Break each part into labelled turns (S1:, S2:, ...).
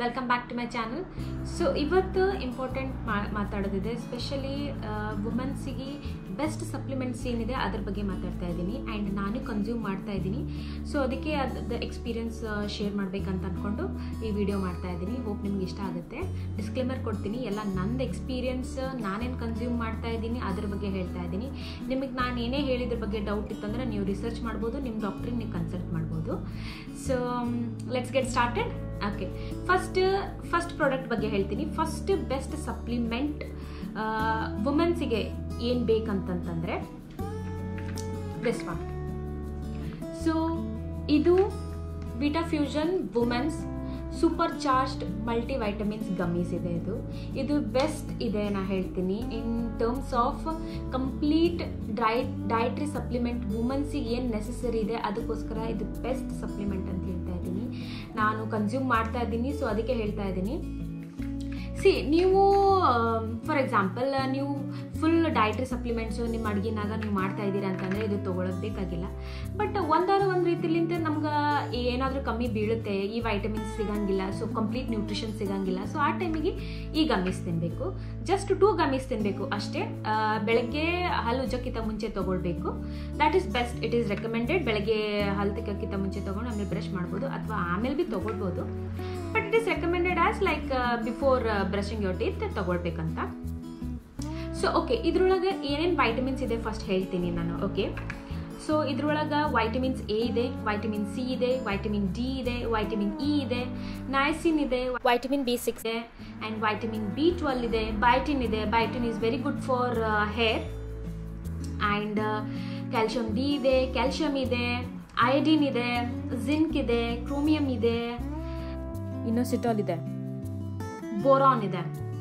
S1: welcome back to my channel so ಇವತ್ತು important ಮಾತಾಡೋದಿದೆ specially ವುಮೆನ್ಸಿಗೆ ಬೆಸ್ಟ್ ಸಪ್ಲಿಮೆಂಟ್ಸ್ ಏನಿದೆ ಅದ್ರ ಬಗ್ಗೆ ಮಾತಾಡ್ತಾ ಇದ್ದೀನಿ ಆ್ಯಂಡ್ ನಾನು ಕನ್ಸ್ಯೂಮ್ ಮಾಡ್ತಾ ಇದ್ದೀನಿ ಸೊ ಅದಕ್ಕೆ ಅದ್ರ ಎಕ್ಸ್ಪೀರಿಯನ್ಸ್ ಶೇರ್ ಮಾಡಬೇಕಂತ ಅಂದ್ಕೊಂಡು ಈ ವಿಡಿಯೋ ಮಾಡ್ತಾ ಇದ್ದೀನಿ ಹೋಪ್ ನಿಮ್ಗೆ ಇಷ್ಟ ಆಗುತ್ತೆ ಡಿಸ್ಕ್ಲೇಮರ್ ಕೊಡ್ತೀನಿ ಎಲ್ಲ ನಂದು ಎಕ್ಸ್ಪೀರಿಯನ್ಸ್ ನಾನೇನು ಕನ್ಸ್ಯೂಮ್ ಮಾಡ್ತಾ ಇದ್ದೀನಿ ಅದ್ರ ಬಗ್ಗೆ ಹೇಳ್ತಾ ಇದ್ದೀನಿ ನಿಮಗೆ ನಾನು ಏನೇ ಹೇಳಿದ್ರ ಬಗ್ಗೆ ಡೌಟ್ ಇತ್ತಂದ್ರೆ ನೀವು ರಿಸರ್ಚ್ ಮಾಡ್ಬೋದು ನಿಮ್ಮ ಡಾಕ್ಟ್ರಿಗೆ ನೀವು ಕನ್ಸಲ್ಟ್ ಮಾಡ್ಬೋದು so let's get started okay first first product ಬಗ್ಗೆ ಹೇಳ್ತೀನಿ ಫಸ್ಟ್ ಬೆಸ್ಟ್ ಸಪ್ಲಿಮೆಂಟ್ ವುಮೆನ್ಸಿಗೆ ಏನು ಬೇಕಂತಂತಂದರೆ ದಿಸ್ ಒನ್ ಸೊ ಇದು Vitafusion women's supercharged multivitamins gummies ಇದೆ ಇದು ಇದು ಬೆಸ್ಟ್ ಇದೆ ನಾ ಹೇಳ್ತೀನಿ in terms of complete dry dietary supplement ವುಮೆನ್ಸಿಗೆ ಏನು ನೆಸಸರಿ ಇದೆ ಅದಕ್ಕೋಸ್ಕರ ಇದು ಬೆಸ್ಟ್ ಸಪ್ಲಿಮೆಂಟ್ ಅಂತ ಹೇಳ್ತಾ ಇದ್ದೀನಿ ನಾನು ಕನ್ಸ್ಯೂಮ್ ಮಾಡ್ತಾ ಇದ್ದೀನಿ ಸೊ ಅದಕ್ಕೆ ಹೇಳ್ತಾ ಇದ್ದೀನಿ ಸಿ ನೀವು ಫಾರ್ ಎಕ್ಸಾಂಪಲ್ ನೀವು ಫುಲ್ ಡಯಟ್ರಿ ಸಪ್ಲಿಮೆಂಟ್ಸು ನಿಮ್ಮ ಅಡುಗೆನಾಗ ನೀವು ಮಾಡ್ತಾ ಇದ್ದೀರಾ ಅಂತಂದರೆ ಇದು ತೊಗೊಳೋದು ಬೇಕಾಗಿಲ್ಲ ಬಟ್ ಒಂದಾರ ಒಂದು ರೀತಿಲಿಂತ ನಮ್ಗೆ ಏನಾದರೂ ಕಮ್ಮಿ ಬೀಳುತ್ತೆ ಈ ವೈಟಮಿನ್ಸ್ ಸಿಗಂಗಿಲ್ಲ ಸೊ ಕಂಪ್ಲೀಟ್ ನ್ಯೂಟ್ರಿಷನ್ ಸಿಗಂಗಿಲ್ಲ ಸೊ ಆ ಟೈಮಿಗೆ ಈ ಗಮೀಸ್ ತಿನ್ನಬೇಕು ಜಸ್ಟ್ ಟೂ ಗಮೀಸ್ ತಿನ್ನಬೇಕು ಅಷ್ಟೇ ಬೆಳಗ್ಗೆ ಹಲ್ಲು ಉಜ್ಜಕ್ಕಿಂತ ಮುಂಚೆ ತೊಗೊಳ್ಬೇಕು that is best it is recommended ಬೆಳಗ್ಗೆ ಹಲ್ಲು ತೆಕ್ಕೋಕ್ಕಿಂತ ಮುಂಚೆ ತೊಗೊಂಡು ಆಮೇಲೆ ಬ್ರಷ್ ಮಾಡ್ಬೋದು ಅಥವಾ ಆಮೇಲೆ ಭೀ ತೊಗೊಳ್ಬೋದು but it is recommended as like before brushing your teeth ತಗೊಳ್ಬೇಕಂತ ಸೊ ಓಕೆ ಇದ್ರೊಳಗೆ ಏನೇನು ವೈಟಮಿನ್ಸ್ ಇದೆ ಫಸ್ಟ್ ಹೇಳ್ತೀನಿ ನಾನು ಓಕೆ ಸೊ ಇದ್ರೊಳಗೆ ವೈಟಮಿನ್ಸ್ ಎ ಇದೆ ವೈಟಮಿನ್ ಸಿ ಇದೆ ವೈಟಮಿನ್ ಡಿ ಇದೆ ವೈಟಮಿನ್ ಇ ಇದೆ ನೈಸಿನ್ ಇದೆ ವೈಟಮಿನ್ ಬಿ ಸಿಕ್ಸ್ ಇದೆ ಆ್ಯಂಡ್ ವೈಟಮಿನ್ ಬಿ ಟ್ವೆಲ್ ಇದೆ ಬೈಟಿನ್ ಇದೆ biotin is very good for hair and calcium D ಇದೆ ಕ್ಯಾಲ್ಶಿಯಂ ಇದೆ ಅಯೋಡಿನ್ ಇದೆ ಜಿಂಕ್ ಇದೆ ಕ್ರೋಮಿಯಂ ಇದೆ
S2: ಇನ್ನೊಸಿಟಾಲ್ ಇದೆ
S1: ಬೋರಾನ್ ಇದೆ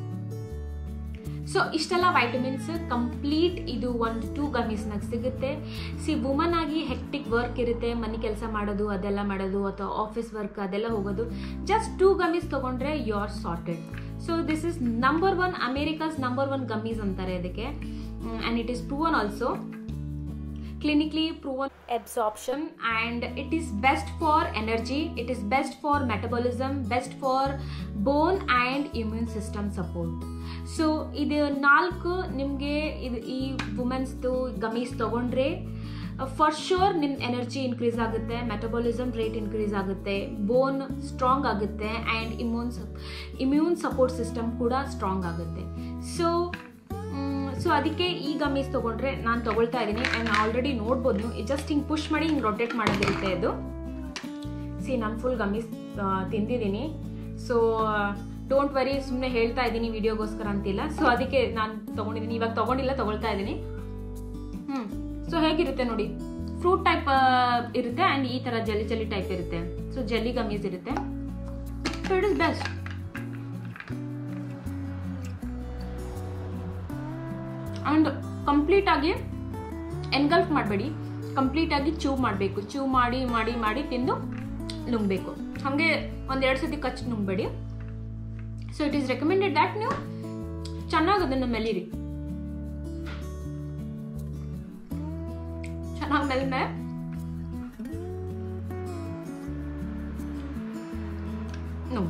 S1: ಸೊ ಇಷ್ಟೆಲ್ಲ ವೈಟಮಿನ್ಸ್ ಕಂಪ್ಲೀಟ್ ಇದು ಒಂದು ಟೂ ಗಮೀಸ್ನಾಗ ಸಿಗುತ್ತೆ ಸಿ ವುಮನ್ ಆಗಿ ಹೆಕ್ಟಿಕ್ ವರ್ಕ್ ಇರುತ್ತೆ ಮನೆ ಕೆಲಸ ಮಾಡೋದು ಅದೆಲ್ಲ ಮಾಡೋದು ಅಥವಾ ಆಫೀಸ್ ವರ್ಕ್ ಅದೆಲ್ಲ ಹೋಗೋದು ಜಸ್ಟ್ ಟೂ ಗಮೀಸ್ ತೊಗೊಂಡ್ರೆ you are sorted so this is number one America's number one gummies ಅಂತಾರೆ ಇದಕ್ಕೆ and it is proven also clinically proven absorption and it is best for energy it is best for metabolism best for bone and immune system support so ಇದು ನಾಲ್ಕು ನಿಮಗೆ ಇದು ಈ ವುಮೆನ್ಸ್ದು gummies ತಗೊಂಡ್ರೆ for sure ನಿಮ್ಮ ಎನರ್ಜಿ ಇನ್ಕ್ರೀಸ್ ಆಗುತ್ತೆ metabolism rate increase ಆಗುತ್ತೆ ಬೋನ್ ಸ್ಟ್ರಾಂಗ್ ಆಗುತ್ತೆ and immune immune support system ಕೂಡ ಸ್ಟ್ರಾಂಗ್ ಆಗುತ್ತೆ ಸೊ ಸೊ ಅದಕ್ಕೆ ಈ ಗಮೀಸ್ ತೊಗೊಂಡ್ರೆ ನಾನು ತೊಗೊಳ್ತಾ ಇದ್ದೀನಿ ಆ್ಯಂಡ್ ಆಲ್ರೆಡಿ ನೋಡ್ಬೋದು ನೀವು ಜಸ್ಟ್ ಹಿಂಗೆ ಪುಷ್ ಮಾಡಿ ಹಿಂಗೆ ರೊಟೇಟ್ ಮಾಡೋದಿರುತ್ತೆ ಇದು ಸಿ ನಾನು ಫುಲ್ ಗಮೀಸ್ ತಿಂದಿದ್ದೀನಿ ಸೊ ಡೋಂಟ್ ವರಿ ಸುಮ್ಮನೆ ಹೇಳ್ತಾ ಇದ್ದೀನಿ ವಿಡಿಯೋಗೋಸ್ಕರ ಅಂತಿಲ್ಲ ಸೊ ಅದಕ್ಕೆ ನಾನು ತೊಗೊಂಡಿದ್ದೀನಿ ಇವಾಗ ತೊಗೊಂಡಿಲ್ಲ ತೊಗೊಳ್ತಾ ಇದ್ದೀನಿ ಹ್ಞೂ ಸೊ ಹೇಗಿರುತ್ತೆ ನೋಡಿ ಫ್ರೂಟ್ ಟೈಪ್ ಇರುತ್ತೆ ಆ್ಯಂಡ್ ಈ ಥರ ಜಲ್ಲಿ ಜಲ್ಲಿ ಟೈಪ್ ಇರುತ್ತೆ ಸೊ ಜಲ್ಲಿ ಗಮೀಸ್ ಇರುತ್ತೆ so it is best and ಕಂಪ್ಲೀಟಾಗಿ ಎನ್ಗಲ್ಫ್ ಮಾಡಬೇಡಿ ಕಂಪ್ಲೀಟಾಗಿ ಚೂ ಮಾಡಬೇಕು ಚೂ ಮಾಡಿ ಮಾಡಿ ಮಾಡಿ ತಿಂದು ನುಂಗಬೇಕು ಹಾಗೆ ಒಂದೆರಡು ಸತಿ ಕಚ್ಚಿ ನುಂಗಬೇಡಿ so it is recommended that ನೀವು ಚೆನ್ನಾಗಿ ಅದನ್ನು ಮೆಲಿರಿ ಚೆನ್ನಾಗಿ ಮೆಲ್ಮೆ ನುಂಗ್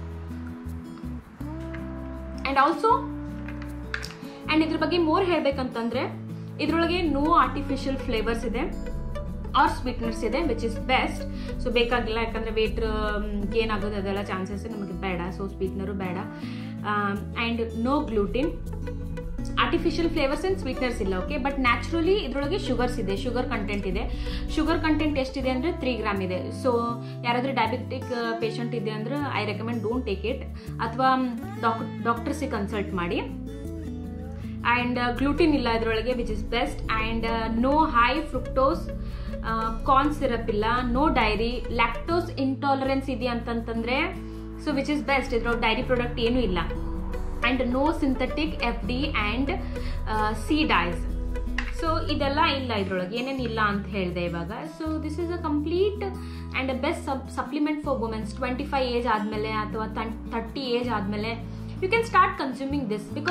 S1: ಆ್ಯಂಡ್ ಆಲ್ಸೋ ಆ್ಯಂಡ್ ಇದ್ರ ಬಗ್ಗೆ ಮೋರ್ ಹೇಳ್ಬೇಕಂತಂದ್ರೆ ಇದ್ರೊಳಗೆ ನೋ ಆರ್ಟಿಫಿಷಿಯಲ್ ಫ್ಲೇವರ್ಸ್ ಇದೆ ಆರ್ ಸ್ವೀಟ್ನರ್ಸ್ ಇದೆ ವಿಚ್ ಇಸ್ ಬೆಸ್ಟ್ ಸೊ ಬೇಕಾಗಿಲ್ಲ ಯಾಕಂದ್ರೆ ವೇಟ್ ಗೇನ್ ಆಗೋದು ಅದೆಲ್ಲ ಚಾನ್ಸಸ್ ನಮಗೆ ಬೇಡ ಸೊ ಸ್ವೀಟ್ನರು ಬೇಡ and no gluten artificial flavours and sweeteners ಇಲ್ಲ ಓಕೆ ಬಟ್ ನ್ಯಾಚುರಲಿ ಇದರೊಳಗೆ ಶುಗರ್ಸ್ ಇದೆ ಶುಗರ್ ಕಂಟೆಂಟ್ ಇದೆ ಶುಗರ್ ಕಂಟೆಂಟ್ ಎಷ್ಟಿದೆ ಅಂದರೆ ತ್ರೀ ಗ್ರಾಮ್ ಇದೆ ಸೊ ಯಾರಾದರೂ ಡಯಾಬಿಟಿಕ್ ಪೇಷಂಟ್ ಇದೆ ಅಂದ್ರೆ I recommend don't take it ಅಥವಾ ಡಾಕ್ ಡಾಕ್ಟರ್ಸಿಗೆ ಕನ್ಸಲ್ಟ್ ಮಾಡಿ ಆ್ಯಂಡ್ ಗ್ಲೂಟಿನ್ ಇಲ್ಲ ಇದರೊಳಗೆ which is best and no high fructose corn syrup ಇಲ್ಲ ನೋ ಡೈರಿ ಲ್ಯಾಕ್ಟೋಸ್ ಇಂಟಾಲರೆನ್ಸ್ ಇದೆ ಅಂತಂತಂದ್ರೆ ಸೊ ವಿಚ್ ಇಸ್ ಬೆಸ್ಟ್ ಇದ್ರೊಳಗೆ ಡೈರಿ ಪ್ರಾಡಕ್ಟ್ ಏನೂ ಇಲ್ಲ and no synthetic F D and C dyes so ಇದೆಲ್ಲ ಇಲ್ಲ ಇದ್ರೊಳಗೆ ಏನೇನು ಇಲ್ಲ ಅಂತ ಹೇಳಿದೆ ಇವಾಗ so this is a complete and best sub supplement for women's twenty five age ಆದಮೇಲೆ ಅಥವಾ ತರ್ಟಿ ಏಜ್ ಆದಮೇಲೆ you can start consuming this because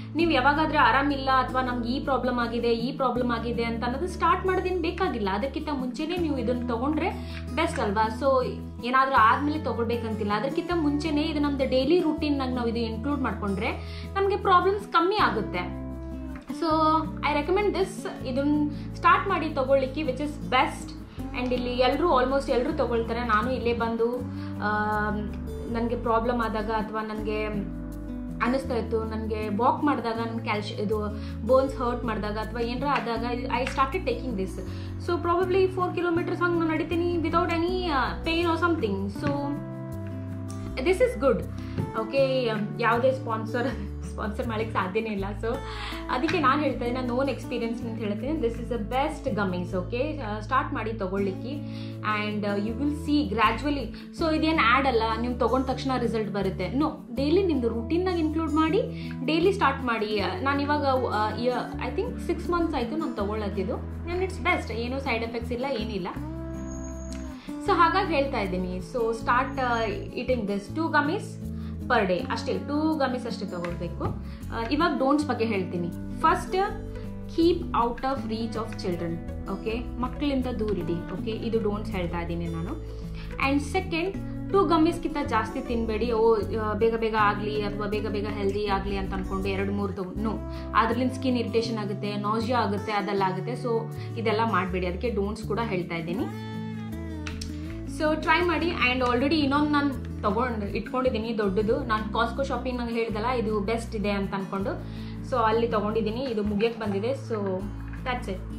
S1: ನೀವು ಯಾವಾಗಾದ್ರೆ ಆರಾಮಿಲ್ಲ ಅಥವಾ ನಮ್ಗೆ ಈ ಪ್ರಾಬ್ಲಮ್ ಆಗಿದೆ ಈ ಪ್ರಾಬ್ಲಮ್ ಆಗಿದೆ ಅಂತ ಅನ್ನೋದು ಸ್ಟಾರ್ಟ್ ಮಾಡೋದೇನು ಬೇಕಾಗಿಲ್ಲ ಅದಕ್ಕಿಂತ ಮುಂಚೆನೇ ನೀವು ಇದನ್ನು ತಗೊಂಡ್ರೆ ಬೆಸ್ಟ್ ಅಲ್ವಾ ಸೊ ಏನಾದರೂ ಆದ್ಮೇಲೆ ತಗೊಳ್ಬೇಕಂತಿಲ್ಲ ಅದಕ್ಕಿಂತ ಮುಂಚೆನೇ ಇದು ನಮ್ದು ಡೈಲಿ ರೂಟೀನ್ನಾಗ ನಾವು ಇದು ಇನ್ಕ್ಲೂಡ್ ಮಾಡ್ಕೊಂಡ್ರೆ ನಮಗೆ ಪ್ರಾಬ್ಲಮ್ಸ್ ಕಮ್ಮಿ ಆಗುತ್ತೆ ಸೊ ಐ ರೆಕಮೆಂಡ್ ದಿಸ್ ಇದನ್ನ ಸ್ಟಾರ್ಟ್ ಮಾಡಿ ತಗೊಳ್ಳಿಕ್ಕೆ ವಿಚ್ ಇಸ್ ಬೆಸ್ಟ್ ಆ್ಯಂಡ್ ಇಲ್ಲಿ ಎಲ್ಲರೂ ಆಲ್ಮೋಸ್ಟ್ ಎಲ್ಲರೂ ತಗೊಳ್ತಾರೆ ನಾನು ಇಲ್ಲೇ ಬಂದು ನನಗೆ ಪ್ರಾಬ್ಲಮ್ ಆದಾಗ ಅಥವಾ ನನಗೆ ಅನ್ನಿಸ್ತಾ ಇತ್ತು ನನಗೆ ವಾಕ್ ಮಾಡಿದಾಗ ನನ್ನ ಕ್ಯಾಲ್ಶಿ ಇದು ಬೋನ್ಸ್ ಹರ್ಟ್ ಮಾಡಿದಾಗ ಅಥವಾ ಏನಾರ ಆದಾಗ I started taking this so probably four kilometres ಹಂಗೆ ನಾನು ನಡಿತೀನಿ without any pain or something so this is good okay ಯಾವುದೇ ಸ್ಪಾನ್ಸರ್ ಸ್ಪಾನ್ಸರ್ ಮಾಡಲಿಕ್ಕೆ ಸಾಧ್ಯನೇ ಇಲ್ಲ ಸೊ ಅದಕ್ಕೆ ನಾನು ಹೇಳ್ತಾ ಇದ್ದೀನಿ ನಾನು ಓನ್ ಎಕ್ಸ್ಪೀರಿಯನ್ಸ್ ಅಂತ ಹೇಳ್ತೀನಿ this is the best gummies okay start ಮಾಡಿ ತೊಗೊಳ್ಲಿಕ್ಕೆ and you will see gradually so ಇದೇನು ಆ್ಯಡ್ ಅಲ್ಲ ನೀವು ತೊಗೊಂಡ ತಕ್ಷಣ ರಿಸಲ್ಟ್ ಬರುತ್ತೆ ನೋ ಡೈಲಿ ನಿಮ್ಮದು ರುಟೀನ್ನಾಗ ಇನ್ಕ್ಲೂಡ್ ಮಾಡಿ ಡೈಲಿ ಸ್ಟಾರ್ಟ್ ಮಾಡಿ ನಾನು ಇವಾಗ ಐ ಥಿಂಕ್ ಸಿಕ್ಸ್ ಮಂತ್ಸ್ ಆಯಿತು ನಾನು ತೊಗೊಳ್ಳತ್ತಿದ್ದು ಆ್ಯಂಡ್ ಇಟ್ಸ್ ಬೆಸ್ಟ್ ಏನೂ ಸೈಡ್ ಎಫೆಕ್ಟ್ಸ್ ಇಲ್ಲ ಏನಿಲ್ಲ ಸೊ ಹಾಗಾಗಿ ಹೇಳ್ತಾ ಇದ್ದೀನಿ so start eating this two gummies per day ಅಷ್ಟೇ ಟೂ ಗಮೀಸ್ ಅಷ್ಟೇ ತಗೊಳ್ಬೇಕು ಇವಾಗ ಡೋಂಟ್ಸ್ ಬಗ್ಗೆ ಹೇಳ್ತೀನಿ first keep out of reach of children okay ಮಕ್ಕಳಿಂದ ದೂರಿಡಿ ಓಕೆ ಇದು ಡೋಂಟ್ಸ್ ಹೇಳ್ತಾ ಇದ್ದೀನಿ ನಾನು ಆ್ಯಂಡ್ ಸೆಕೆಂಡ್ ಟೂ ಗಮ್ಮೀಸ್ಗಿಂತ ಜಾಸ್ತಿ ತಿನ್ನಬೇಡಿ ಓ ಬೇಗ ಬೇಗ ಆಗಲಿ ಅಥವಾ ಬೇಗ ಬೇಗ ಹೆಲ್ದಿ ಆಗಲಿ ಅಂತ ಅಂದ್ಕೊಂಡು ಎರಡು ಮೂರು ತಗೊಂಡು ನೋ ಅದ್ರಲ್ಲಿಂದ ಸ್ಕಿನ್ ಇರಿಟೇಷನ್ ಆಗುತ್ತೆ ನಾಜಿಯಾ ಆಗುತ್ತೆ ಅದೆಲ್ಲ ಆಗುತ್ತೆ ಸೊ ಇದೆಲ್ಲ ಮಾಡಬೇಡಿ ಅದಕ್ಕೆ ಡೋಂಟ್ಸ್ ಕೂಡ ಹೇಳ್ತಾ ಇದ್ದೀನಿ ಸೊ ಟ್ರೈ ಮಾಡಿ ಆ್ಯಂಡ್ ಆಲ್ರೆಡಿ ಇನ್ನೊಂದು ನಾನು ತೊಗೊಂಡು ಇಟ್ಕೊಂಡಿದ್ದೀನಿ ದೊಡ್ಡದು ನಾನು ಕಾಸ್ಕೋ ಶಾಪಿಂಗ್ ನಂಗೆ ಹೇಳಿದಲ್ಲ ಇದು ಬೆಸ್ಟ್ ಇದೆ ಅಂತ ಅಂದ್ಕೊಂಡು ಸೊ ಅಲ್ಲಿ ತೊಗೊಂಡಿದ್ದೀನಿ ಇದು ಮುಗಿಯಕ್ಕೆ ಬಂದಿದೆ so that's it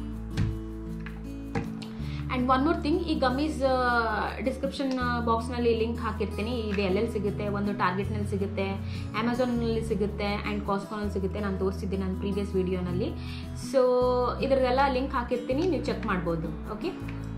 S1: and one more thing ಈ ಗಮ್ಮೀಸ್ ಡಿಸ್ಕ್ರಿಪ್ಷನ್ ಬಾಕ್ಸ್ನಲ್ಲಿ ಲಿಂಕ್ ಹಾಕಿರ್ತೀನಿ ಇದು ಎಲ್ಲೆಲ್ಲಿ ಸಿಗುತ್ತೆ ಒಂದು ಟಾರ್ಗೆಟ್ನಲ್ಲಿ ಸಿಗುತ್ತೆ ಅಮೆಝಾನ್ನಲ್ಲಿ ಸಿಗುತ್ತೆ ಆ್ಯಂಡ್ ಕಾಸ್ಕೋನಲ್ಲಿ ಸಿಗುತ್ತೆ ನಾನು ತೋರಿಸಿದ್ದೀನಿ ನನ್ನ ಪ್ರೀವಿಯಸ್ ವೀಡಿಯೋನಲ್ಲಿ ಸೊ ಇದರದೆಲ್ಲ ಲಿಂಕ್ ಹಾಕಿರ್ತೀನಿ ನೀವು ಚೆಕ್ ಮಾಡ್ಬೋದು ಓಕೆ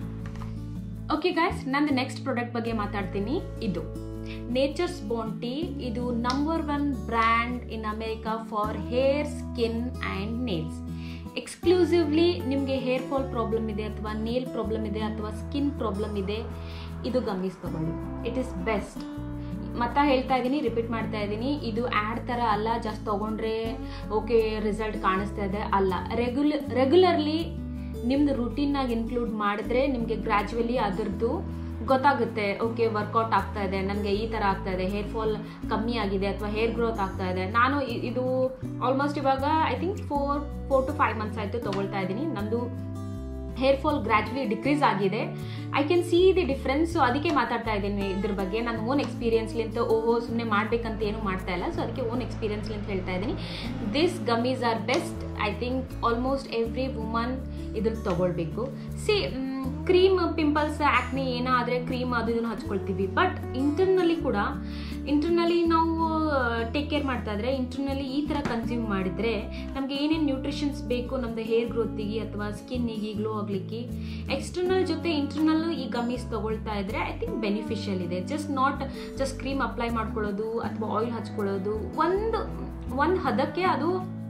S1: ಓಕೆ ಗಾಯ್ಸ್ ನಂದು ನೆಕ್ಸ್ಟ್ ಪ್ರಾಡಕ್ಟ್ ಬಗ್ಗೆ ಮಾತಾಡ್ತೀನಿ ಇದು ನೇಚರ್ಸ್ ಬಾಂಟಿ ಇದು number one brand in America for hair skin and nails exclusively ನಿಮಗೆ ಹೇರ್ ಫಾಲ್ ಪ್ರಾಬ್ಲಮ್ ಇದೆ ಅಥವಾ ನೇಲ್ ಪ್ರಾಬ್ಲಮ್ ಇದೆ ಅಥವಾ ಸ್ಕಿನ್ ಪ್ರಾಬ್ಲಮ್ ಇದೆ ಇದು ಗಮನಿಸ್ ತಗೊಳ್ಳಿ ಇಟ್ ಈಸ್ ಬೆಸ್ಟ್ ಮತ್ತ ಹೇಳ್ತಾ ಇದ್ದೀನಿ ರಿಪೀಟ್ ಮಾಡ್ತಾ ಇದ್ದೀನಿ ಇದು ಆ್ಯಡ್ ಥರ ಅಲ್ಲ ಜಸ್ಟ್ ತೊಗೊಂಡ್ರೆ ಓಕೆ ರಿಸಲ್ಟ್ ಕಾಣಿಸ್ತಾ ಇದೆ ಅಲ್ಲ ರೆಗ್ಯುಲ ರೆಗ್ಯುಲರ್ಲಿ ನಿಮ್ದು ರುಟೀನಾಗಿ ಇನ್ಕ್ಲೂಡ್ ಮಾಡಿದ್ರೆ ನಿಮಗೆ ಗ್ರ್ಯಾಜುವಲಿ ಅದರದ್ದು ಗೊತ್ತಾಗುತ್ತೆ ಓಕೆ ವರ್ಕೌಟ್ ಆಗ್ತಾ ಇದೆ ನನಗೆ ಈ ಥರ ಆಗ್ತಾ ಇದೆ ಹೇರ್ ಫಾಲ್ ಕಮ್ಮಿ ಆಗಿದೆ ಅಥವಾ ಹೇರ್ ಗ್ರೋತ್ ಆಗ್ತಾ ಇದೆ ನಾನು ಇದು ಆಲ್ಮೋಸ್ಟ್ ಇವಾಗ I think four four to five months ಆಯಿತು ತೊಗೊಳ್ತಾ ಇದ್ದೀನಿ ನಂದು ಹೇರ್ ಫಾಲ್ ಗ್ರ್ಯಾಜುಲಿ ಡಿಕ್ರೀಸ್ ಆಗಿದೆ I can see the difference so ಅದಕ್ಕೆ ಮಾತಾಡ್ತಾ ಇದ್ದೀನಿ ಇದ್ರ ಬಗ್ಗೆ ನಾನು ಓನ್ ಎಕ್ಸ್ಪೀರಿಯನ್ಸ್ಲಿಂತ ಓಹೋ ಸುಮ್ಮನೆ ಮಾಡಬೇಕಂತ ಏನು ಮಾಡ್ತಾ ಇಲ್ಲ ಸೊ ಅದಕ್ಕೆ ಓನ್ ಎಕ್ಸ್ಪೀರಿಯನ್ಸ್ಲಿಂತ ಹೇಳ್ತಾ ಇದ್ದೀನಿ this gummies are best I think almost every woman ಇದ್ರ ತೊಗೊಳ್ಬೇಕು ಸಿ ಕ್ರೀಮ್ ಪಿಂಪಲ್ಸ್ ಆ್ಯಕ್ನಿ ಏನಾದರೆ ಕ್ರೀಮ್ ಅದು ಇದನ್ನು ಹಚ್ಕೊಳ್ತೀವಿ ಬಟ್ ಇಂಟರ್ನಲ್ಲಿ ಕೂಡ ಇಂಟರ್ನಲ್ಲಿ ನಾವು ಟೇಕ್ ಕೇರ್ ಮಾಡ್ತಾ ಇದ್ರೆ ಇಂಟರ್ನಲ್ಲಿ ಈ ಥರ ಕನ್ಸ್ಯೂಮ್ ಮಾಡಿದರೆ ನಮಗೆ ಏನೇನು ನ್ಯೂಟ್ರಿಷನ್ಸ್ ಬೇಕು ನಮ್ಮದು ಹೇರ್ ಗ್ರೋತಿಗೆ ಅಥವಾ ಸ್ಕಿನ್ನಿಗೆ ಗ್ಲೋ ಆಗಲಿಕ್ಕೆ ಎಕ್ಸ್ಟರ್ನಲ್ ಜೊತೆ ಇಂಟರ್ನಲ್ಲು ಈ ಗಮ್ಮೀಸ್ ತೊಗೊಳ್ತಾ ಇದ್ರೆ ಐ ಥಿಂಕ್ ಬೆನಿಫಿಷಿಯಲ್ ಇದೆ just not just cream apply ಮಾಡ್ಕೊಳ್ಳೋದು ಅಥವಾ ಆಯಿಲ್ ಹಚ್ಕೊಳ್ಳೋದು ಒಂದು ಒಂದು ಹದಕ್ಕೆ ಅದು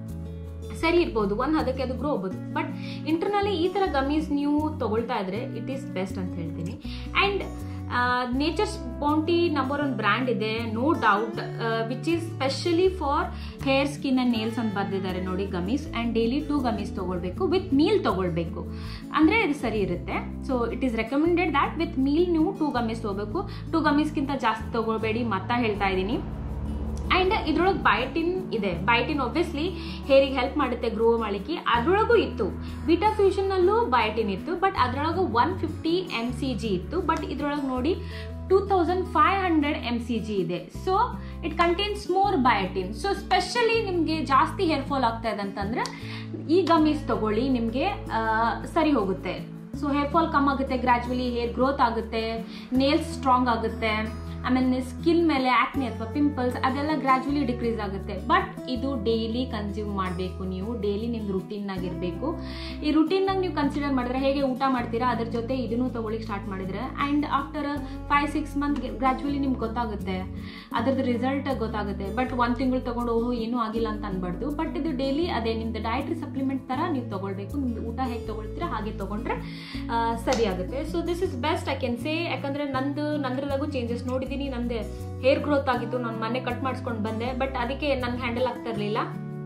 S1: ಸರಿ ಇರ್ಬೋದು ಒಂದು ಹದಕ್ಕೆ ಅದು ಗ್ರೋ ಆಗ್ಬೋದು ಬಟ್ ಇಂಟರ್ನಲ್ಲಿ ಈ ಥರ ಗಮ್ಮೀಸ್ ನೀವು ತೊಗೊಳ್ತಾ ಇದ್ರೆ ಇಟ್ ಈಸ್ ಬೆಸ್ಟ್ ಅಂತ ಹೇಳ್ತೀನಿ and Nature's Bounty number one brand ಇದೆ no doubt which is specially for hair skin and nails ಅಂತ ಬರೆದಿದ್ದಾರೆ ನೋಡಿ gummies and daily two gummies ತೊಗೊಳ್ಬೇಕು ವಿತ್ ಮೀಲ್ ತೊಗೊಳ್ಬೇಕು ಅಂದರೆ ಇದು ಸರಿ ಇರುತ್ತೆ so it is recommended that with meal ನೀವು ಟೂ ಗಮೀಸ್ ತೊಗೋಬೇಕು ಟೂ ಗಮೀಸ್ಗಿಂತ ಜಾಸ್ತಿ ತೊಗೊಳ್ಬೇಡಿ ಮತ್ತ ಹೇಳ್ತಾ ಇದ್ದೀನಿ ಆ್ಯಂಡ್ ಇದ್ರೊಳಗೆ ಬಯೋಟಿನ್ ಇದೆ ಬಯೋಟಿನ್ ಒಬ್ವಿಯಸ್ಲಿ ಹೇರಿಗೆ ಹೆಲ್ಪ್ ಮಾಡುತ್ತೆ ಗ್ರೋ ಮಾಡಲಿಕ್ಕೆ ಅದರೊಳಗೂ ಇತ್ತು ವಿಟಾ ಫ್ಯೂಷನ್ನಲ್ಲೂ ಬಯೋಟಿನ್ ಇತ್ತು ಬಟ್ ಅದರೊಳಗೆ one fifty M C G ಇತ್ತು ಬಟ್ ಇದ್ರೊಳಗೆ ನೋಡಿ two thousand five hundred M C G ಇದೆ so it contains more biotin so specially ನಿಮಗೆ ಜಾಸ್ತಿ ಹೇರ್ ಫಾಲ್ ಆಗ್ತಾ ಇದೆ ಅಂತಂದ್ರೆ ಈ ಗಮೀಸ್ ತಗೊಳ್ಳಿ ನಿಮಗೆ ಸರಿ ಹೋಗುತ್ತೆ ಸೊ ಹೇರ್ ಫಾಲ್ ಕಮ್ಮಿ ಆಗುತ್ತೆ ಗ್ರ್ಯಾಜುವಲಿ ಹೇರ್ ಗ್ರೋತ್ ಆಗುತ್ತೆ ನೇಲ್ಸ್ ಸ್ಟ್ರಾಂಗ್ ಆಗುತ್ತೆ ಆಮೇಲೆ ಸ್ಕಿನ್ ಮೇಲೆ ಆಕ್ನಿ ಅಥವಾ ಪಿಂಪಲ್ಸ್ ಅದೆಲ್ಲ ಗ್ರ್ಯಾಜುವಲಿ ಡಿಕ್ರೀಸ್ ಆಗುತ್ತೆ ಬಟ್ ಇದು ಡೈಲಿ ಕನ್ಸ್ಯೂಮ್ ಮಾಡಬೇಕು ನೀವು ಡೈಲಿ ನಿಮ್ದು ರುಟೀನ್ನಾಗ ಇರಬೇಕು ಈ ರುಟೀನ್ನಾಗ ನೀವು ಕನ್ಸಿಡರ್ ಮಾಡಿದ್ರೆ ಹೇಗೆ ಊಟ ಮಾಡ್ತೀರಾ ಅದ್ರ ಜೊತೆ ಇದನ್ನು ತೊಗೊಳಿಕ್ಕೆ ಸ್ಟಾರ್ಟ್ ಮಾಡಿದ್ರೆ and after five six month gradually ನಿಮ್ಗೆ ಗೊತ್ತಾಗುತ್ತೆ ಅದ್ರದ್ದು ರಿಸಲ್ಟ್ ಗೊತ್ತಾಗುತ್ತೆ ಬಟ್ ಒಂದು ತಿಂಗಳು ತೊಗೊಂಡು ಓಹೋ ಏನೂ ಆಗಿಲ್ಲ ಅಂತ ಅನ್ಬಾರ್ದು ಬಟ್ ಇದು ಡೈಲಿ ಅದೇ ನಿಮ್ದು ಡಯಟ್ರಿ ಸಪ್ಲಿಮೆಂಟ್ ಥರ ನೀವು ತೊಗೊಳ್ಬೇಕು ನಿಮ್ದು ಊಟ ಹೇಗೆ ತೊಗೊಳ್ತೀರಾ ಹಾಗೆ ತೊಗೊಂಡ್ರೆ ಸರಿ ಆಗುತ್ತೆ so this is best I can say ಯಾಕಂದರೆ ನಂದು ನಂದ್ರದಾಗೂ ಚೇಂಜಸ್ ನೋಡಿದ್ದೀನಿ ನಂದು ಹೇರ್ ಗ್ರೋತ್ ಆಗಿತ್ತು ನಾನು ಮೊನ್ನೆ ಕಟ್ ಮಾಡಿಸ್ಕೊಂಡು ಬಂದೆ ಬಟ್ ಅದಕ್ಕೆ ನಂಗೆ ಹ್ಯಾಂಡಲ್ ಆಗ್ತಾ ಇರಲಿಲ್ಲ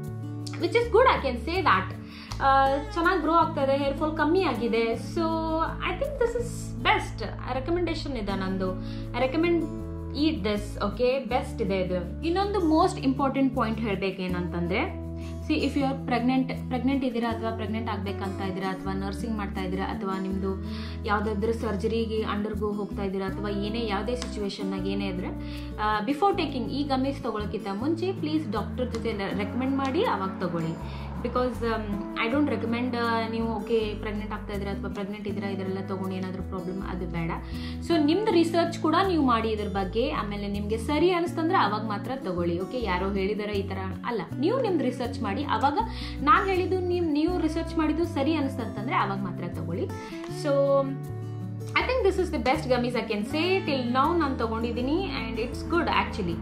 S1: which is good I can say that ಚೆನ್ನಾಗಿ ಗ್ರೋ ಆಗ್ತಾ ಇದೆ ಹೇರ್ ಫಾಲ್ ಕಮ್ಮಿ ಆಗಿದೆ so I think this is best recommendation ಇದೆ ನಂದು I recommend it this okay best ಇದೆ ಇದು ಇನ್ನೊಂದು ಮೋಸ್ಟ್ ಇಂಪಾರ್ಟೆಂಟ್ ಪಾಯಿಂಟ್ ಹೇಳ್ಬೇಕೇನಂತಂದ್ರೆ see if you are pregnant pregnant ಇದ್ದೀರಾ ಅಥವಾ ಪ್ರೆಗ್ನೆಂಟ್ ಆಗಬೇಕಂತ ಇದ್ದೀರಾ ಅಥವಾ ನರ್ಸಿಂಗ್ ಮಾಡ್ತಾ ಇದ್ದೀರಾ ಅಥವಾ ನಿಮ್ಮದು ಯಾವುದಾದ್ರೂ ಸರ್ಜರಿಗೆ ಅಂಡರ್ಗೋ ಹೋಗ್ತಾ ಇದ್ದೀರಾ ಅಥವಾ ಏನೇ ಯಾವುದೇ ಸಿಚುವೇಶನ್ನಾಗ ಏನೇ ಇದ್ರೆ ಬಿಫೋರ್ ಟೇಕಿಂಗ್ ಈ ಗಮೀಸ್ ತೊಗೊಳಕ್ಕಿಂತ ಮುಂಚೆ ಪ್ಲೀಸ್ ಡಾಕ್ಟರ್ ಜೊತೆ ರೆಕಮೆಂಡ್ ಮಾಡಿ ಅವಾಗ ತಗೊಳ್ಳಿ ಬಿಕಾಸ್ ಐ ಡೋಂಟ್ ರೆಕಮೆಂಡ್ ನೀವು ಓಕೆ ಪ್ರೆಗ್ನೆಂಟ್ ಆಗ್ತಾ ಇದ್ದೀರಾ ಅಥವಾ ಪ್ರೆಗ್ನೆಂಟ್ ಇದ್ದೀರಾ ಇದರೆಲ್ಲ ತೊಗೊಂಡು ಏನಾದರೂ ಪ್ರಾಬ್ಲಮ್ ಅದು ಬೇಡ ಸೊ ನಿಮ್ದು ರಿಸರ್ಚ್ ಕೂಡ ನೀವು ಮಾಡಿ ಇದ್ರ ಬಗ್ಗೆ ಆಮೇಲೆ ನಿಮಗೆ ಸರಿ ಅನಿಸ್ತಂದ್ರೆ ಅವಾಗ ಮಾತ್ರ ತಗೊಳ್ಳಿ ಓಕೆ ಯಾರೋ ಹೇಳಿದಾರೆ ಈ ಥರ ಅಲ್ಲ ನೀವು ನಿಮ್ದು ರಿಸರ್ಚ್ ಮಾಡಿ ಅವಾಗ ನಾನು ಹೇಳಿದ್ದು ನೀವು ನೀವು ರಿಸರ್ಚ್ ಮಾಡಿದ್ದು ಸರಿ ಅನಿಸ್ತಂತಂದ್ರೆ ಅವಾಗ ಮಾತ್ರ ತಗೊಳ್ಳಿ so I think this is the best gummies I can say till now ನಾನು ತೊಗೊಂಡಿದ್ದೀನಿ and it's good actually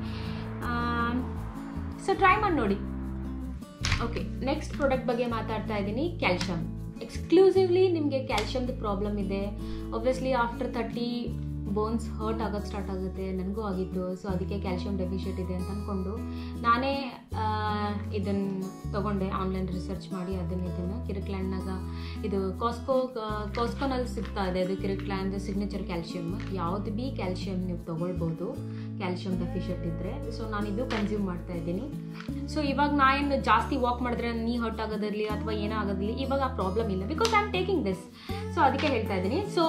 S1: so try ಮಾಡಿ ನೋಡಿ ಓಕೆ ನೆಕ್ಸ್ಟ್ ಪ್ರಾಡಕ್ಟ್ ಬಗ್ಗೆ ಮಾತಾಡ್ತಾ ಇದ್ದೀನಿ ಕ್ಯಾಲ್ಶಿಯಂ ಎಕ್ಸ್ಕ್ಲೂಸಿವ್ಲಿ ನಿಮಗೆ ಕ್ಯಾಲ್ಶಿಯಮ್ದು ಪ್ರಾಬ್ಲಮ್ ಇದೆ obviously after thirty bones hurt ಆಗೋದು ಸ್ಟಾರ್ಟ್ ಆಗುತ್ತೆ ನನಗೂ ಆಗಿತ್ತು ಸೊ ಅದಕ್ಕೆ ಕ್ಯಾಲ್ಶಿಯಂ ಡೆಫಿಷಿಯಟ್ ಇದೆ ಅಂತ ಅಂದ್ಕೊಂಡು ನಾನೇ ಇದನ್ನು ತೊಗೊಂಡೆ ಆನ್ಲೈನ್ ರಿಸರ್ಚ್ ಮಾಡಿ ಅದನ್ನು ಇದನ್ನು ಕಿರಿಕ್ಲ್ಯಾಂಡ್ನಾಗ ಇದು ಕಾಸ್ಕೋ ಕಾಸ್ಕೋನಲ್ಲಿ ಸಿಗ್ತಾ ಇದೆ ಇದು ಕಿರಿಕ್ಲ್ಯಾಂಡ್ ಸಿಗ್ನೇಚರ್ ಕ್ಯಾಲ್ಶಿಯಮ್ ಯಾವ್ದು ಬಿ ಕ್ಯಾಲ್ಶಿಯಮ್ ನೀವು ತೊಗೊಳ್ಬೋದು ಕ್ಯಾಲ್ಶಿಯಂ ಡೆಫಿಷಿಯಟ್ ಇದ್ದರೆ ಸೊ ನಾನು ಇದು ಕನ್ಸ್ಯೂಮ್ ಮಾಡ್ತಾ ಇದ್ದೀನಿ ಸೊ ಇವಾಗ ನಾ ಏನು ಜಾಸ್ತಿ ವಾಕ್ ಮಾಡಿದ್ರೆ ನೀ ಹರ್ಟ್ ಆಗೋದಿರಲಿ ಅಥವಾ ಏನೋ ಆಗೋದಿರಲಿ ಇವಾಗ ಆ ಪ್ರಾಬ್ಲಮ್ ಇಲ್ಲ because I am taking this so ಅದಕ್ಕೆ ಹೇಳ್ತಾ ಇದ್ದೀನಿ ಸೊ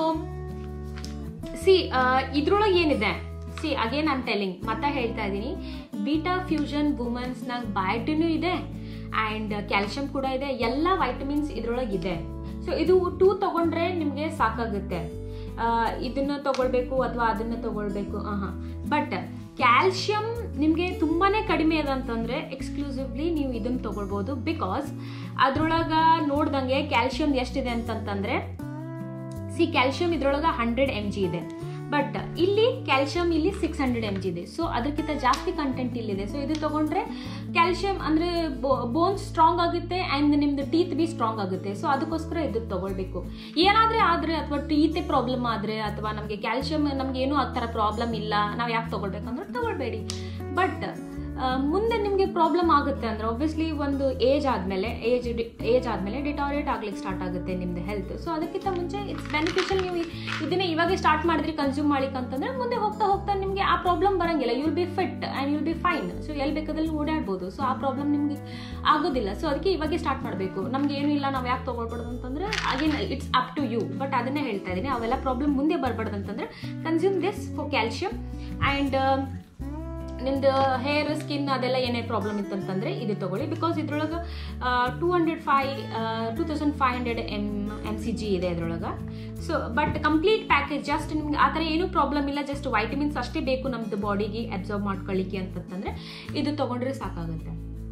S1: ಸಿ ಇದ್ರೊಳಗೆ ಏನಿದೆ ಸಿ ಅಗೇನ್ ಐಮ್ ಟೆಲಿಂಗ್ ಮತ್ತೆ ಹೇಳ್ತಾ ಇದ್ದೀನಿ ಬೀಟಾ ಫ್ಯೂಷನ್ ವುಮನ್ಸ್ನಾಗ ಬಯೋಟಿನೂ ಇದೆ ಆ್ಯಂಡ್ ಕ್ಯಾಲ್ಶಿಯಂ ಕೂಡ ಇದೆ ಎಲ್ಲ ವೈಟಮಿನ್ಸ್ ಇದ್ರೊಳಗೆ ಇದೆ ಸೊ ಇದು ಟೂ ತಗೊಂಡ್ರೆ ನಿಮಗೆ ಸಾಕಾಗುತ್ತೆ ಇದನ್ನ ತಗೊಳ್ಬೇಕು ಅಥವಾ ಅದನ್ನ ತಗೊಳ್ಬೇಕು ಹಾಂ ಬಟ್ ಕ್ಯಾಲ್ಶಿಯಂ ನಿಮಗೆ ತುಂಬಾ ಕಡಿಮೆ ಇದೆ ಅಂತಂದರೆ ಎಕ್ಸ್ಕ್ಲೂಸಿವ್ಲಿ ನೀವು ಇದನ್ನು ತೊಗೊಳ್ಬೋದು ಬಿಕಾಸ್ ಅದ್ರೊಳಗೆ ನೋಡ್ದಂಗೆ ಕ್ಯಾಲ್ಶಿಯಂ ಎಷ್ಟಿದೆ ಅಂತಂತಂದರೆ ಸಿ ಕ್ಯಾಲ್ಶಿಯಂ ಇದ್ರೊಳಗೆ ಹಂಡ್ರೆಡ್ ಎಮ್ ಜಿ ಇದೆ ಬಟ್ ಇಲ್ಲಿ ಕ್ಯಾಲ್ಶಿಯಂ ಇಲ್ಲಿ ಸಿಕ್ಸ್ ಹಂಡ್ರೆಡ್ ಎಮ್ ಜಿ ಇದೆ ಸೊ ಅದಕ್ಕಿಂತ ಜಾಸ್ತಿ ಕಂಟೆಂಟ್ ಇಲ್ಲಿದೆ ಸೊ ಇದು ತಗೊಂಡ್ರೆ ಕ್ಯಾಲ್ಶಿಯಂ ಅಂದರೆ ಬೋನ್ಸ್ ಸ್ಟ್ರಾಂಗ್ ಆಗುತ್ತೆ ಆ್ಯಂಡ್ ನಿಮ್ದು ಟೀತ್ ಬಿ ಸ್ಟ್ರಾಂಗ್ ಆಗುತ್ತೆ ಸೊ ಅದಕ್ಕೋಸ್ಕರ ಇದು ತಗೊಳ್ಬೇಕು ಏನಾದರೆ ಆದರೆ ಅಥವಾ ಟೀತೆ ಪ್ರಾಬ್ಲಮ್ ಆದರೆ ಅಥವಾ ನಮಗೆ ಕ್ಯಾಲ್ಶಿಯಂ ನಮ್ಗೆ ಏನೂ ಆ ಥರ ಪ್ರಾಬ್ಲಮ್ ಇಲ್ಲ ನಾವು ಯಾಕೆ ತೊಗೊಳ್ಬೇಕಂದ್ರೆ ತಗೊಳ್ಬೇಡಿ ಬಟ್ ಮುಂದೆ ನಿಮಗೆ ಪ್ರಾಬ್ಲಮ್ ಆಗುತ್ತೆ ಅಂದ್ರೆ ಒಬ್ವಿಯಸ್ಲಿ ಒಂದು ಏಜ್ ಆದಮೇಲೆ ಏಜ್ ಏಜ್ ಆದಮೇಲೆ ಡಿಟಾರಿಯೇಟ್ ಆಗ್ಲಿಕ್ಕೆ ಸ್ಟಾರ್ಟ್ ಆಗುತ್ತೆ ನಿಮ್ದು ಹೆಲ್ತ್ ಸೊ ಅದಕ್ಕಿಂತ ಮುಂಚೆ ಇಟ್ಸ್ ಬೆನಿಫಿಷಿಯಲ್ ನೀವು ಇದನ್ನೇ ಇವಾಗೆ ಸ್ಟಾರ್ಟ್ ಮಾಡಿದ್ರಿ ಕನ್ಸ್ಯೂಮ್ ಮಾಡ್ಲಿಕ್ಕೆ ಅಂತಂದ್ರೆ ಮುಂದೆ ಹೋಗ್ತಾ ಹೋಗ್ತಾ ನಿಮಗೆ ಆ ಪ್ರಾಬ್ಲಮ್ ಬರಂಗಿಲ್ಲ you'll be fit and you'll be fine so ಎಲ್ಲಿ ಬೇಕಾದಲ್ಲಿ ಓಡಾಡ್ಬೋದು ಸೊ ಆ ಪ್ರಾಬ್ಲಮ್ ನಿಮಗೆ ಆಗೋದಿಲ್ಲ ಸೊ ಅದಕ್ಕೆ ಇವಾಗೆ ಸ್ಟಾರ್ಟ್ ಮಾಡಬೇಕು ನಮ್ಗೆ ಏನು ಇಲ್ಲ ನಾವು ಯಾಕೆ ತೊಗೊಳ್ಬಾರ್ದು ಅಂತಂದ್ರೆ again it's up to you but ಅದನ್ನೇ ಹೇಳ್ತಾ ಇದ್ದೀನಿ ಅವೆಲ್ಲ ಪ್ರಾಬ್ಲಮ್ ಮುಂದೆ ಬರಬಾರ್ದು ಅಂತಂದ್ರೆ consume this for calcium and ನಿಮ್ದು ಹೇರ್ ಸ್ಕಿನ್ ಅದೆಲ್ಲ ಏನೇ ಪ್ರಾಬ್ಲಮ್ ಇತ್ತಂತಂದರೆ ಇದು ತೊಗೊಳ್ಳಿ ಬಿಕಾಸ್ ಇದ್ರೊಳಗೆ two hundred five two thousand five hundred M M C G ಇದೆ ಇದ್ರೊಳಗೆ so but complete package just ನಿಮ್ಗೆ ಆ ಥರ ಏನೂ ಪ್ರಾಬ್ಲಮ್ ಇಲ್ಲ ಜಸ್ಟ್ ವೈಟಮಿನ್ಸ್ ಅಷ್ಟೇ ಬೇಕು ನಮ್ಮದು ಬಾಡಿಗೆ ಅಬ್ಸರ್ವ್ ಮಾಡ್ಕೊಳ್ಳಿಕ್ಕೆ ಅಂತಂತಂದರೆ ಇದು ತೊಗೊಂಡ್ರೆ ಸಾಕಾಗುತ್ತೆ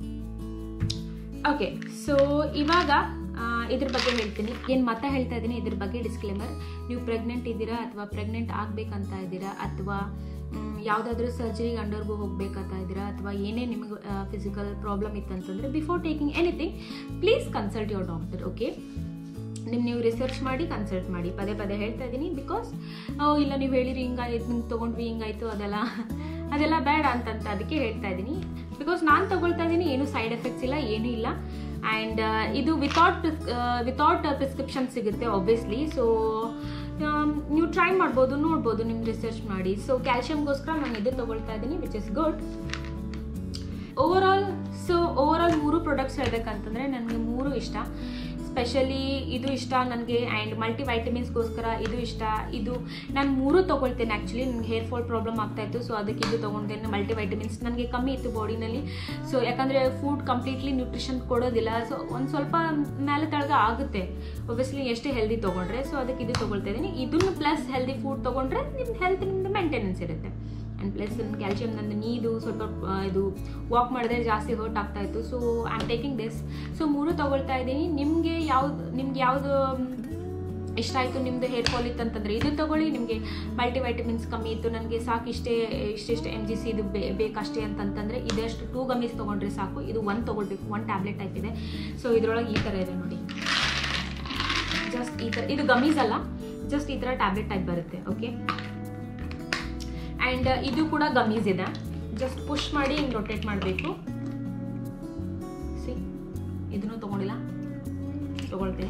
S1: ಓಕೆ ಸೊ ಇವಾಗ ಇದ್ರ ಬಗ್ಗೆ ಹೇಳ್ತೀನಿ ಏನು ಮತ್ತೆ ಹೇಳ್ತಾ ಇದ್ದೀನಿ ಇದ್ರ ಬಗ್ಗೆ ಡಿಸ್ಕ್ಲೇಮರ್ ನೀವು ಪ್ರೆಗ್ನೆಂಟ್ ಇದ್ದೀರಾ ಅಥವಾ ಪ್ರೆಗ್ನೆಂಟ್ ಆಗಬೇಕಂತ ಇದ್ದೀರಾ ಅಥವಾ ಯಾವುದಾದ್ರೂ ಸರ್ಜರಿಗೆ ಅಂಡರ್ಗೋ ಹೋಗ್ಬೇಕಂತ ಇದ್ದೀರಾ ಅಥವಾ ಏನೇ ನಿಮಗೆ ಫಿಸಿಕಲ್ ಪ್ರಾಬ್ಲಮ್ ಇತ್ತಂತಂದರೆ before taking anything please consult your doctor okay ನಿಮ್ಮ ನೀವು ರಿಸರ್ಚ್ ಮಾಡಿ ಕನ್ಸಲ್ಟ್ ಮಾಡಿ ಪದೇ ಪದೇ ಹೇಳ್ತಾ ಇದ್ದೀನಿ ಬಿಕಾಸ್ ಇಲ್ಲ ನೀವು ಹೇಳಿರಿ ಹಿಂಗಾಯ್ತು ನಿಮ್ಗೆ ತೊಗೊಂಡ್ವಿ ಹಿಂಗಾಯ್ತು ಅದೆಲ್ಲ ಅದೆಲ್ಲ ಬೇಡ ಅಂತಂತ ಅದಕ್ಕೆ ಹೇಳ್ತಾ ಇದ್ದೀನಿ ಬಿಕಾಸ್ ನಾನು ತೊಗೊಳ್ತಾ ಇದ್ದೀನಿ ಏನೂ ಸೈಡ್ ಎಫೆಕ್ಟ್ಸ್ ಇಲ್ಲ ಏನೂ ಇಲ್ಲ ಆ್ಯಂಡ್ ಇದು ವಿತೌಟ್ ವಿತೌಟ್ ಪ್ರಿಸ್ಕ್ರಿಪ್ಷನ್ ಸಿಗುತ್ತೆ ಆಬ್ವಿಯಸ್ಲಿ ಸೊ ನೀವು ಟ್ರೈ ಮಾಡ್ಬೋದು ನೋಡ್ಬೋದು ನಿಮ್ಮ ರಿಸರ್ಚ್ ಮಾಡಿ ಸೊ ಕ್ಯಾಲ್ಶಿಯಮ್ಗೋಸ್ಕರ ನಾನು ಇದು ತೊಗೊಳ್ತಾ ಇದ್ದೀನಿ which is good over all so over all ಮೂರು ಪ್ರಾಡಕ್ಟ್ಸ್ ಹೇಳ್ಬೇಕಂತಂದರೆ ನನಗೆ ಮೂರು ಇಷ್ಟ ಸ್ಪೆಷಲಿ ಇದು ಇಷ್ಟ ನನಗೆ ಆ್ಯಂಡ್ ಮಲ್ಟಿ ವೈಟಮಿನ್ಸ್ಗೋಸ್ಕರ ಇದು ಇಷ್ಟ ಇದು ನಾನು ಮೂರು ತೊಗೊಳ್ತೇನೆ ಆ್ಯಕ್ಚುಲಿ ನನಗೆ ಹೇರ್ ಫಾಲ್ ಪ್ರಾಬ್ಲಮ್ ಆಗ್ತಾಯಿತ್ತು ಸೊ ಅದಕ್ಕೆ ಇದು ತೊಗೊಳ್ತೇನೆ ಮಲ್ಟಿ ವೈಟಮಿನ್ಸ್ ನನಗೆ ಕಮ್ಮಿ ಇತ್ತು ಬಾಡಿನಲ್ಲಿ ಸೊ ಯಾಕಂದರೆ ಫುಡ್ ಕಂಪ್ಲೀಟ್ಲಿ ನ್ಯೂಟ್ರಿಷನ್ ಕೊಡೋದಿಲ್ಲ ಸೊ ಒಂದು ಸ್ವಲ್ಪ ಮೇಲೆ ತಳಗ ಆಗುತ್ತೆ ಒಬ್ವಿಯಸ್ಲಿ ಎಷ್ಟೇ ಹೆಲ್ದಿ ತೊಗೊಂಡ್ರೆ ಸೊ ಅದಕ್ಕೆ ಇದು ತೊಗೊಳ್ತಾ ಇದ್ದೀನಿ ಇದನ್ನು ಪ್ಲಸ್ ಹೆಲ್ದಿ ಫುಡ್ ತೊಗೊಂಡ್ರೆ ನಿಮ್ಮ ಹೆಲ್ತ್ ನಿಮ್ಮದು ಮೇಂಟೆನೆನ್ಸ್ ಇರುತ್ತೆ ಆ್ಯಂಡ್ ಪ್ಲಸ್ ಕ್ಯಾಲ್ಶಿಯಂ ನನ್ನ ನೀದು ಸ್ವಲ್ಪ ಇದು ವಾಕ್ ಮಾಡಿದ್ರೆ ಜಾಸ್ತಿ ಹರ್ಟ್ ಆಗ್ತಾ ಇತ್ತು so I am taking this so ಮೂರು ತೊಗೊಳ್ತಾ ಇದ್ದೀನಿ ನಿಮಗೆ ಯಾವ್ದು ನಿಮ್ಗೆ ಯಾವುದು ಇಷ್ಟ ಆಯಿತು ನಿಮ್ಮದು ಹೇರ್ ಫಾಲ್ ಇತ್ತು ಅಂತಂದರೆ ಇದು ತೊಗೊಳ್ಳಿ ನಿಮಗೆ ಮಲ್ಟಿ ವೈಟಮಿನ್ಸ್ ಕಮ್ಮಿ ಇತ್ತು ನನಗೆ ಸಾಕು ಇಷ್ಟೇ ಇಷ್ಟಿಷ್ಟು ಎಮ್ ಜಿ ಸಿ ಇದು ಬೇ ಬೇಕಷ್ಟೇ ಅಂತಂತಂದರೆ ಇದಷ್ಟು ಟೂ ಗಮೀಸ್ ತೊಗೊಂಡ್ರೆ ಸಾಕು ಇದು ಒನ್ ತೊಗೊಳ್ಬೇಕು ಒನ್ ಟ್ಯಾಬ್ಲೆಟ್ ಟೈಪ್ ಇದೆ ಸೊ ಇದರೊಳಗೆ ಈ ಥರ ಇದೆ ನೋಡಿ ಜಸ್ಟ್ ಈ ಥರ ಇದು ಗಮೀಸ್ ಅಲ್ಲ ಜಸ್ಟ್ ಈ ಥರ ಟ್ಯಾಬ್ಲೆಟ್ ಟೈಪ್ ಬರುತ್ತೆ ಓಕೆ ಆ್ಯಂಡ್ ಇದು ಕೂಡ ಗಮೀಸ್ ಇದೆ ಜಸ್ಟ್ ಪುಷ್ ಮಾಡಿ ಹಿಂಗೆ ರೊಟೇಟ್ ಮಾಡಬೇಕು ಸಿ ಇದನ್ನು ತೊಗೊಂಡಿಲ್ಲ ತೊಗೊಳ್ತೀನಿ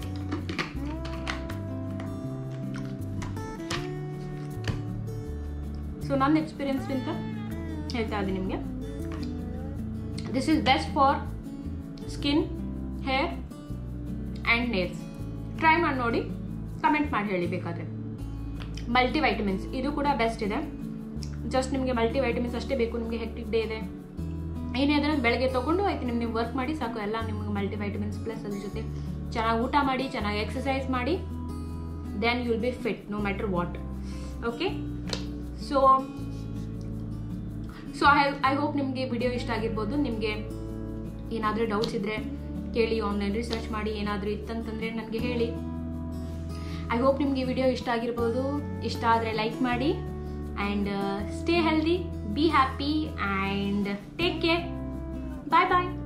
S1: ಸೊ ನನ್ನ ಎಕ್ಸ್ಪೀರಿಯನ್ಸ್ಗಿಂತ ಹೇಳ್ತಾ ಇದ್ದೀನಿ ನಿಮಗೆ this is best for skin hair and nails try ಮಾಡಿ ನೋಡಿ ಕಮೆಂಟ್ ಮಾಡಿ ಹೇಳಿ ಬೇಕಾದರೆ ಮಲ್ಟಿ ವೈಟಮಿನ್ಸ್ ಇದು ಕೂಡ ಬೆಸ್ಟ್ ಇದೆ ಜಸ್ಟ್ ನಿಮಗೆ ಮಲ್ಟಿ ವೈಟಮಿನ್ಸ್ ಅಷ್ಟೇ ಬೇಕು ನಿಮಗೆ ಹೆಕ್ಟಿಕ್ ಡೇ ಇದೆ ಏನೇ ಅದನ್ನು ಬೆಳಗ್ಗೆ ತೊಗೊಂಡು ಆಯ್ತು ನಿಮ್ಗೆ ನೀವು ವರ್ಕ್ ಮಾಡಿ ಸಾಕು ಎಲ್ಲ ನಿಮ್ಗೆ ಮಲ್ಟಿ ವೈಟಮಿನ್ಸ್ ಪ್ಲಸ್ ಅದ್ರ ಜೊತೆ ಚೆನ್ನಾಗಿ ಊಟ ಮಾಡಿ ಚೆನ್ನಾಗಿ ಎಕ್ಸಸೈಸ್ ಮಾಡಿ then you will be fit no matter what okay so so I I hope ನಿಮಗೆ ವಿಡಿಯೋ ಇಷ್ಟ ಆಗಿರ್ಬೋದು ನಿಮಗೆ ಏನಾದರೂ ಡೌಟ್ಸ್ ಇದ್ದರೆ ಕೇಳಿ ಆನ್ಲೈನ್ ರಿಸರ್ಚ್ ಮಾಡಿ ಏನಾದರೂ ಇತ್ತಂತಂದರೆ ನನಗೆ ಹೇಳಿ ಐ ಹೋಪ್ ನಿಮಗೆ ವಿಡಿಯೋ ಇಷ್ಟ ಆಗಿರ್ಬೋದು ಇಷ್ಟ ಆದರೆ ಲೈಕ್ ಮಾಡಿ and stay healthy be happy and take care bye bye